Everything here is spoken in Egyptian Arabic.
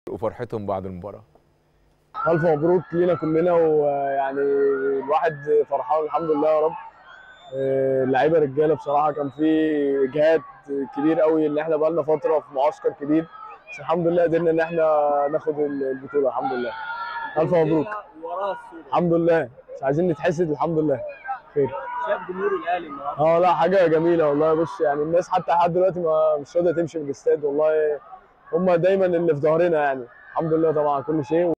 وفرحتهم بعد المباراه الف مبروك لينا كلنا ويعني الواحد فرحان الحمد لله يا رب آه، اللعيبه رجاله بصراحه كان في اجهاد كبير قوي ان احنا بقالنا فتره في معسكر كبير بس الحمد لله قدرنا ان احنا ناخد البطوله الحمد لله الف مبروك وراها الصوره الحمد لله مش عايزين نتحسد الحمد لله خير شاف جمهور الاهلي النهارده اه لا حاجه جميله والله بص يعني الناس حتى لحد دلوقتي ما مش راضيه تمشي من الاستاد والله هم دايما اللي في ظهرنا يعني الحمد لله طبعا على كل شيء